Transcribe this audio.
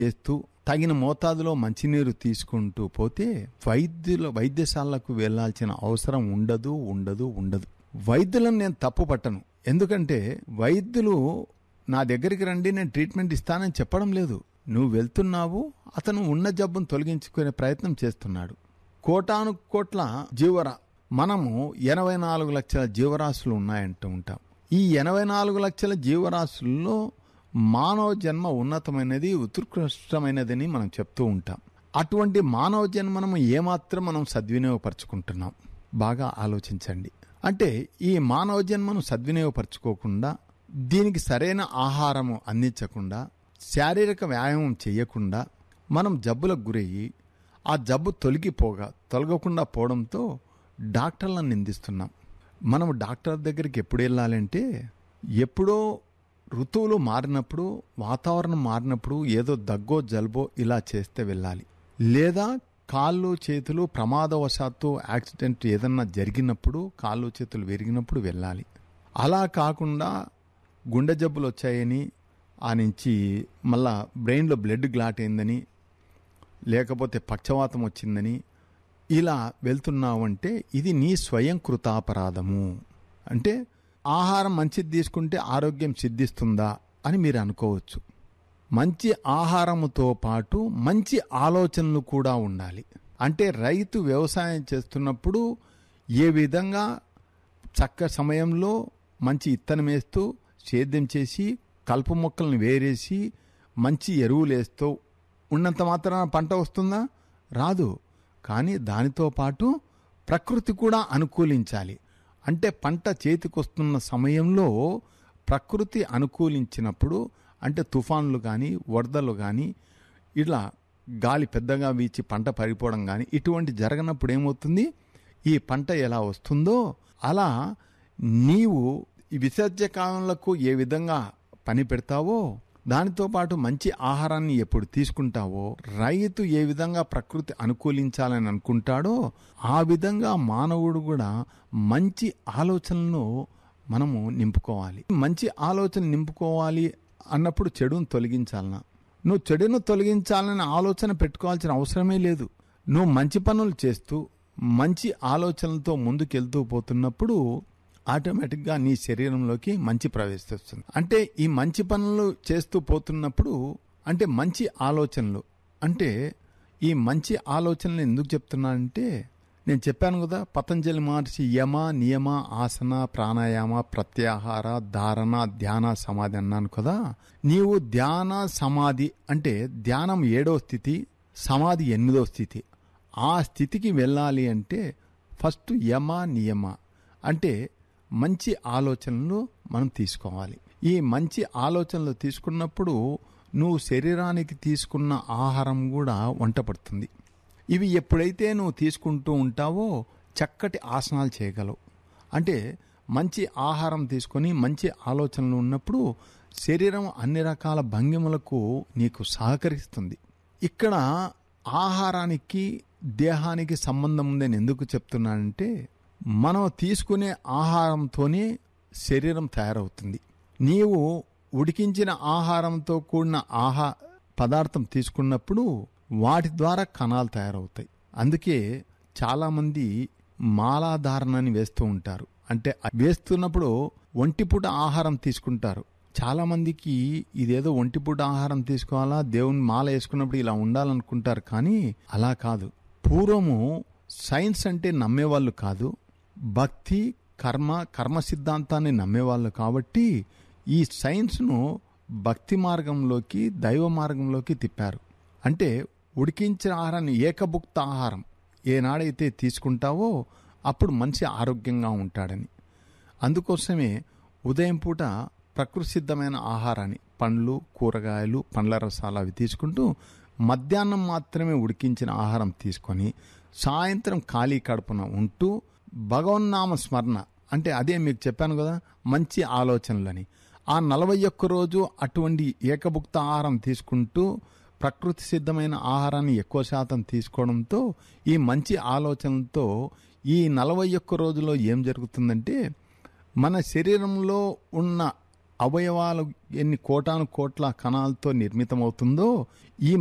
చేస్తూ తగిన మోతాదులో మంచినీరు తీసుకుంటూ పోతే వైద్యుల వైద్యశాలకు వెళ్లాల్సిన అవసరం ఉండదు ఉండదు ఉండదు వైద్యులను నేను తప్పు పట్టను ఎందుకంటే వైద్యులు నా దగ్గరికి రండి నేను ట్రీట్మెంట్ ఇస్తానని చెప్పడం లేదు నువ్వు వెళ్తున్నావు అతను ఉన్న జబ్బును తొలగించుకునే ప్రయత్నం చేస్తున్నాడు కోటాను కోట్ల జీవరా మనము ఎనభై నాలుగు లక్షల జీవరాశులు ఉన్నాయంటూ ఉంటాం ఈ ఎనభై నాలుగు లక్షల జీవరాశుల్లో మానవ జన్మ ఉన్నతమైనది ఉత్కృష్టమైనదని మనం చెప్తూ ఉంటాం అటువంటి మానవ జన్మను ఏమాత్రం మనం సద్వినియోగపరచుకుంటున్నాం బాగా ఆలోచించండి అంటే ఈ మానవ జన్మను సద్వినియోగపరచుకోకుండా దీనికి సరైన ఆహారము అందించకుండా శారీరక వ్యాయామం చేయకుండా మనం జబ్బులకు గురయ్యి ఆ జబ్బు తొలగిపోగా తొలగకుండా పోవడంతో డాక్టర్లను నిందిస్తున్నాం మనం డాక్టర్ దగ్గరికి ఎప్పుడు వెళ్ళాలంటే ఎప్పుడో ఋతువులు మారినప్పుడు వాతావరణం మారినప్పుడు ఏదో దగ్గో జలుబో ఇలా చేస్తే వెళ్ళాలి లేదా కాళ్ళు చేతులు ప్రమాదవశాత్తు యాక్సిడెంట్ ఏదన్నా జరిగినప్పుడు కాళ్ళు చేతులు విరిగినప్పుడు వెళ్ళాలి అలా కాకుండా గుండె జబ్బులు వచ్చాయని ఆ నుంచి మళ్ళా బ్రెయిన్లో బ్లడ్ గ్లాట్ అయిందని లేకపోతే పక్షవాతం వచ్చిందని ఇలా వెళ్తున్నావంటే ఇది నీ స్వయం కృతాపరాధము అంటే ఆహారం మంచిది తీసుకుంటే ఆరోగ్యం సిద్ధిస్తుందా అని మీరు అనుకోవచ్చు మంచి ఆహారముతో పాటు మంచి ఆలోచనలు కూడా ఉండాలి అంటే రైతు వ్యవసాయం చేస్తున్నప్పుడు ఏ విధంగా చక్క సమయంలో మంచి ఇత్తనం వేస్తూ సేద్యం చేసి కలుపు మొక్కలను వేరేసి మంచి ఎరువులు వేస్తూ ఉన్నంత మాత్రాన పంట వస్తుందా రాదు కానీ దానితో పాటు ప్రకృతి కూడా అనుకూలించాలి అంటే పంట చేతికొస్తున్న సమయంలో ప్రకృతి అనుకూలించినప్పుడు అంటే తుఫాన్లు కానీ వరదలు కానీ ఇలా గాలి పెద్దగా వీచి పంట పడిపోవడం కానీ ఇటువంటి జరగనప్పుడు ఏమవుతుంది ఈ పంట ఎలా వస్తుందో అలా నీవు ఈ విసర్జ కాలంలో ఏ విధంగా పని పెడతావో దానితో పాటు మంచి ఆహారాన్ని ఎప్పుడు తీసుకుంటావో రైతు ఏ విధంగా ప్రకృతి అనుకూలించాలని అనుకుంటాడో ఆ విధంగా మానవుడు కూడా మంచి ఆలోచనలను మనము నింపుకోవాలి మంచి ఆలోచన నింపుకోవాలి అన్నప్పుడు చెడును తొలగించాలనా నువ్వు చెడును తొలగించాలనే ఆలోచన పెట్టుకోవాల్సిన అవసరమే లేదు నువ్వు మంచి పనులు చేస్తూ మంచి ఆలోచనలతో ముందుకెళ్తూ పోతున్నప్పుడు ఆటోమేటిక్గా నీ శరీరంలోకి మంచి ప్రవేశిస్తుంది అంటే ఈ మంచి పనులు చేస్తూ పోతున్నప్పుడు అంటే మంచి ఆలోచనలు అంటే ఈ మంచి ఆలోచనలు ఎందుకు చెప్తున్నానంటే నేను చెప్పాను కదా పతంజలి మహర్షి యమ నియమ ఆసన ప్రాణాయామ ప్రత్యాహార ధారణ ధ్యాన సమాధి అన్నాను కదా నీవు ధ్యాన సమాధి అంటే ధ్యానం ఏడో స్థితి సమాధి ఎనిమిదో స్థితి ఆ స్థితికి వెళ్ళాలి అంటే ఫస్ట్ యమ నియమ అంటే మంచి ఆలోచనలు మనం తీసుకోవాలి ఈ మంచి ఆలోచనలు తీసుకున్నప్పుడు నువ్వు శరీరానికి తీసుకున్న ఆహారం కూడా వంట పడుతుంది ఇవి ఎప్పుడైతే నువ్వు తీసుకుంటూ ఉంటావో చక్కటి ఆసనాలు చేయగలవు అంటే మంచి ఆహారం తీసుకొని మంచి ఆలోచనలు ఉన్నప్పుడు శరీరం అన్ని రకాల భంగిమలకు నీకు సహకరిస్తుంది ఇక్కడ ఆహారానికి దేహానికి సంబంధం ఉందని ఎందుకు చెప్తున్నానంటే మనం తీసుకునే ఆహారంతోనే శరీరం తయారవుతుంది నీవు ఉడికించిన ఆహారంతో కూడిన ఆహా పదార్థం తీసుకున్నప్పుడు వాటి ద్వారా కణాలు తయారవుతాయి అందుకే చాలామంది మాలాధారణని వేస్తూ ఉంటారు అంటే వేస్తున్నప్పుడు ఒంటిపూట ఆహారం తీసుకుంటారు చాలా మందికి ఇదేదో ఒంటిపూట ఆహారం తీసుకోవాలా దేవుని మాల వేసుకున్నప్పుడు ఇలా ఉండాలనుకుంటారు కానీ అలా కాదు పూర్వము సైన్స్ అంటే నమ్మేవాళ్ళు కాదు భక్తి కర్మ కర్మ సిద్ధాంతాన్ని నమ్మేవాళ్ళు కాబట్టి ఈ సైన్స్ను భక్తి మార్గంలోకి దైవ మార్గంలోకి తిప్పారు అంటే ఉడికించిన ఆహారాన్ని ఏకభుక్త ఆహారం ఏనాడైతే తీసుకుంటావో అప్పుడు మనిషి ఆరోగ్యంగా ఉంటాడని అందుకోసమే ఉదయం పూట ప్రకృతి సిద్ధమైన ఆహారాన్ని పండ్లు కూరగాయలు పండ్ల రసాలు అవి తీసుకుంటూ మధ్యాహ్నం మాత్రమే ఉడికించిన ఆహారం తీసుకొని సాయంత్రం ఖాళీ కడుపున ఉంటూ భగవన్నామ స్మరణ అంటే అదే మీకు చెప్పాను కదా మంచి ఆలోచనలని ఆ నలభై ఒక్క రోజు అటువంటి ఏకభుక్త ఆహారం తీసుకుంటూ ప్రకృతి సిద్ధమైన ఆహారాన్ని ఎక్కువ శాతం తీసుకోవడంతో ఈ మంచి ఆలోచనలతో ఈ నలభై ఒక్క రోజులో ఏం జరుగుతుందంటే మన శరీరంలో ఉన్న అవయవాలు ఎన్ని కోటాను కోట్ల కణాలతో నిర్మితమవుతుందో ఈ